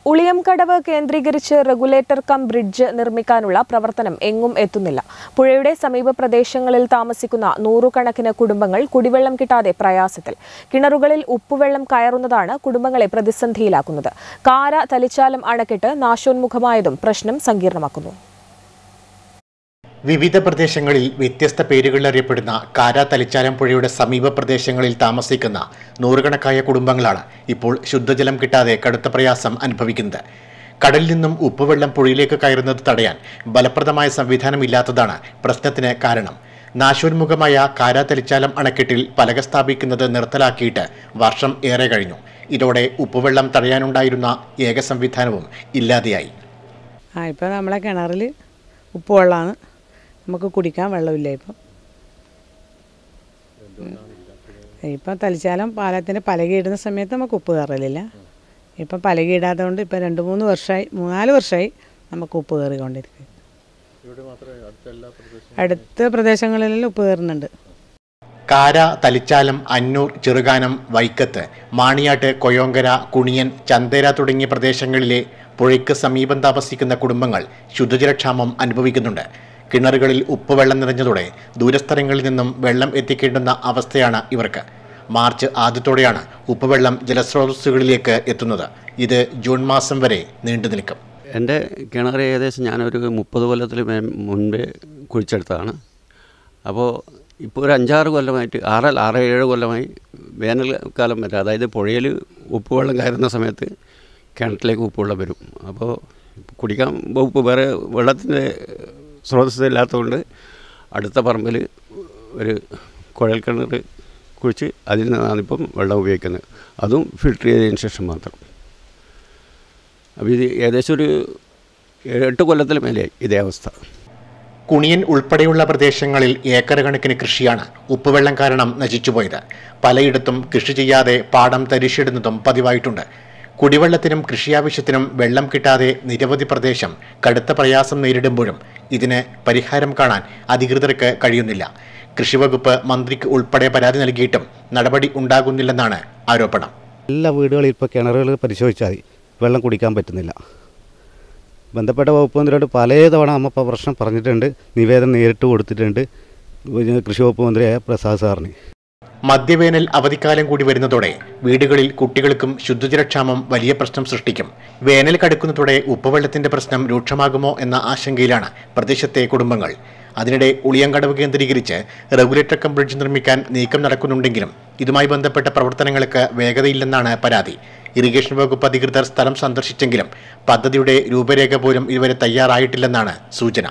ഉളിയംകടവ് കേന്ദ്രീകരിച്ച് regulator cum bridge നിർമ്മിക്കാനുള്ള പ്രവർത്തനം എങ്ങും എത്തുന്നില്ല പുഴയുടെ സമീപ പ്രദേശങ്ങളിൽ താമസിക്കുന്ന നൂറുകണക്കിന് കുടുംബങ്ങൾ കുടിവെള്ളം കിട്ടാതെ പ്രയാസത്തിൽ കിണറുകളിൽ ഉപ്പുവെള്ളം കയറുന്നതാണ് കുടുംബങ്ങളെ പ്രതിസന്ധിയിലാക്കുന്നത് കാര തലിച്ചാലം അണക്കെട്ട് നാശോന്മുഖമായതും പ്രശ്നം സങ്കീർണമാക്കുന്നു വിവിധ പ്രദേശങ്ങളിൽ വ്യത്യസ്ത പേരുകളിൽ അറിയപ്പെടുന്ന കാര തലിച്ചാലം പുഴയുടെ സമീപ പ്രദേശങ്ങളിൽ താമസിക്കുന്ന നൂറുകണക്കായ കുടുംബങ്ങളാണ് ഇപ്പോൾ ശുദ്ധജലം കിട്ടാതെ കടുത്ത പ്രയാസം അനുഭവിക്കുന്നത് കടലിൽ നിന്നും ഉപ്പുവെള്ളം പുഴയിലേക്ക് കയറുന്നത് തടയാൻ ഫലപ്രദമായ സംവിധാനമില്ലാത്തതാണ് പ്രശ്നത്തിന് കാരണം നാശോന്മുഖമായ കാര തലിച്ചാലം അണക്കെട്ടിൽ പലക സ്ഥാപിക്കുന്നത് നിർത്തലാക്കിയിട്ട് വർഷം ഏറെ കഴിഞ്ഞു ഇതോടെ ഉപ്പുവെള്ളം തടയാനുണ്ടായിരുന്ന ഏക സംവിധാനവും ഇല്ലാതെയായി ആ ഇപ്പം നമ്മളെ കിണറിൽ ഉപ്പ് വെള്ളമാണ് നമുക്ക് കുടിക്കാൻ വെള്ളമില്ല ഇപ്പം ഇപ്പം തലിച്ചാലം പാലത്തിന് പലകയിടുന്ന സമയത്ത് നമുക്ക് ഉപ്പ് കയറലില്ല ഇപ്പം പലകയിടാതെ കൊണ്ട് ഇപ്പം രണ്ട് മൂന്ന് വർഷമായി മൂന്നാല് വർഷമായി നമുക്ക് ഉപ്പ് കയറിക്കൊണ്ടിരിക്കും അടുത്ത പ്രദേശങ്ങളിലെല്ലാം ഉപ്പ് കയറുന്നുണ്ട് കാര തലിച്ചാലം അന്നൂർ ചെറുകാനം വൈക്കത്ത് മാണിയാട്ട് കൊയോങ്കര കുണിയൻ ചന്തേര തുടങ്ങിയ പ്രദേശങ്ങളിലെ പുഴയ്ക്ക് സമീപം താമസിക്കുന്ന കുടുംബങ്ങൾ ശുദ്ധജലക്ഷാമം അനുഭവിക്കുന്നുണ്ട് കിണറുകളിൽ ഉപ്പുവെള്ളം നിറഞ്ഞതോടെ ദൂരസ്ഥലങ്ങളിൽ നിന്നും വെള്ളം എത്തിക്കേണ്ടുന്ന അവസ്ഥയാണ് ഇവർക്ക് മാർച്ച് ആദ്യത്തോടെയാണ് ഉപ്പുവെള്ളം ജലസ്രോതസ്സുകളിലേക്ക് എത്തുന്നത് ഇത് ജൂൺ മാസം വരെ നീണ്ടു നിൽക്കും എൻ്റെ കിണർ ഏകദേശം ഞാനൊരു മുപ്പത് കൊല്ലത്തിൽ മേ- മുൻപേ കുഴിച്ചെടുത്തതാണ് അപ്പോൾ ഇപ്പോൾ ഒരു അഞ്ചാറ് കൊല്ലമായിട്ട് ആറ് ആറ് ഏഴ് കൊല്ലമായി വേനൽക്കാലം വരെ അതായത് പുഴയിൽ ഉപ്പുവെള്ളം കയറുന്ന സമയത്ത് കിണറ്റിലേക്ക് ഉപ്പുവെള്ളം വരും അപ്പോൾ കുടിക്കാൻ ഉപ്പ് വേറെ വെള്ളത്തിൻ്റെ സ്രോതസ് ഇല്ലാത്തതുകൊണ്ട് അടുത്ത പറമ്പിൽ ഒരു കുഴൽ കിണർ കുഴിച്ച് അതിൽ നിന്നാണ് ഇപ്പം വെള്ളം ഉപയോഗിക്കുന്നത് അതും ഫിൽട്ടർ ചെയ്തതിന് ശേഷം മാത്രം അപ്പോൾ ഇത് ഏകദേശം ഒരു എട്ട് കൊല്ലത്തിൽ മേലെയായി ഇതേ അവസ്ഥ കുണിയൻ ഉൾപ്പെടെയുള്ള പ്രദേശങ്ങളിൽ ഏക്കർ കണക്കിന് കൃഷിയാണ് ഉപ്പുവെള്ളം കാരണം നശിച്ചുപോയത് പലയിടത്തും കൃഷി ചെയ്യാതെ പാടം തരിശിടുന്നതും പതിവായിട്ടുണ്ട് കുടിവെള്ളത്തിനും കൃഷിയാവശ്യത്തിനും വെള്ളം കിട്ടാതെ നിരവധി പ്രദേശം കടുത്ത പ്രയാസം നേരിടുമ്പോഴും ഇതിന് പരിഹാരം കാണാൻ അധികൃതർക്ക് കഴിയുന്നില്ല കൃഷിവകുപ്പ് മന്ത്രിക്ക് ഉൾപ്പെടെ പരാതി നൽകിയിട്ടും നടപടി ഉണ്ടാകുന്നില്ലെന്നാണ് ആരോപണം എല്ലാ വീടുകളിൽ ഇപ്പോൾ കിണറുകൾ പരിശോധിച്ചാൽ മതി വെള്ളം കുടിക്കാൻ പറ്റുന്നില്ല ബന്ധപ്പെട്ട വകുപ്പ് മന്ത്രിയോട് പലതവണ നമ്മൾ ഇപ്പോൾ പ്രശ്നം പറഞ്ഞിട്ടുണ്ട് നിവേദനം നേരിട്ട് കൊടുത്തിട്ടുണ്ട് കൃഷി വകുപ്പ് മന്ത്രിയായ പ്രസാദ് സാറിന് മധ്യവേനൽ അവധിക്കാലം കൂടി വരുന്നതോടെ വീടുകളിൽ കുട്ടികൾക്കും ശുദ്ധജലക്ഷാമം വലിയ പ്രശ്നം സൃഷ്ടിക്കും വേനൽ കടുക്കുന്നതോടെ ഉപ്പുവെള്ളത്തിന്റെ പ്രശ്നം രൂക്ഷമാകുമോ എന്ന ആശങ്കയിലാണ് പ്രദേശത്തെ കുടുംബങ്ങൾ അതിനിടെ ഉളിയങ്കടവ് കേന്ദ്രീകരിച്ച് റെഗുലേറ്റർ കം ബ്രിഡ്ജ് നിർമ്മിക്കാൻ നീക്കം നടക്കുന്നുണ്ടെങ്കിലും ഇതുമായി ബന്ധപ്പെട്ട പ്രവർത്തനങ്ങൾക്ക് വേഗതയില്ലെന്നാണ് പരാതി ഇറിഗേഷൻ വകുപ്പ് അധികൃതർ സ്ഥലം സന്ദർശിച്ചെങ്കിലും പദ്ധതിയുടെ രൂപരേഖ പോലും ഇതുവരെ തയ്യാറായിട്ടില്ലെന്നാണ് സൂചന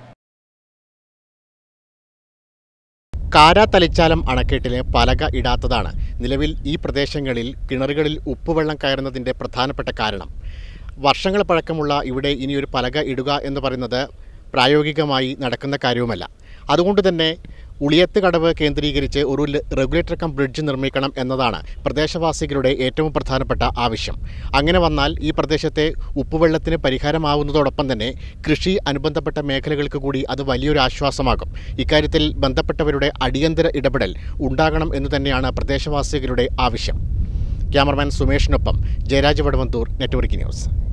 കാര തലിച്ചാലം അണക്കെട്ടിലെ പലക ഇടാത്തതാണ് നിലവിൽ ഈ പ്രദേശങ്ങളിൽ കിണറുകളിൽ ഉപ്പുവെള്ളം കയറുന്നതിൻ്റെ പ്രധാനപ്പെട്ട കാരണം വർഷങ്ങൾ പഴക്കമുള്ള ഇവിടെ ഇനിയൊരു പലക ഇടുക എന്ന് പറയുന്നത് പ്രായോഗികമായി നടക്കുന്ന കാര്യവുമല്ല അതുകൊണ്ട് തന്നെ ഉളിയത്ത് കടവ് കേന്ദ്രീകരിച്ച് ഒരു ല- റെഗുലേറ്റർ കം ബ്രിഡ്ജ് നിർമ്മിക്കണം എന്നതാണ് പ്രദേശവാസികളുടെ ഏറ്റവും പ്രധാനപ്പെട്ട ആവശ്യം അങ്ങനെ വന്നാൽ ഈ പ്രദേശത്തെ ഉപ്പുവെള്ളത്തിന് പരിഹാരമാവുന്നതോടൊപ്പം തന്നെ കൃഷി അനുബന്ധപ്പെട്ട മേഖലകൾക്ക് കൂടി അത് വലിയൊരു ആശ്വാസമാകും ഇക്കാര്യത്തിൽ ബന്ധപ്പെട്ടവരുടെ അടിയന്തര ഇടപെടൽ ഉണ്ടാകണം എന്ന് തന്നെയാണ് പ്രദേശവാസികളുടെ ആവശ്യം ക്യാമറമാൻ സുമേഷിനൊപ്പം ജയരാജ് വടവന്തൂർ നെറ്റ്വർക്ക് ന്യൂസ്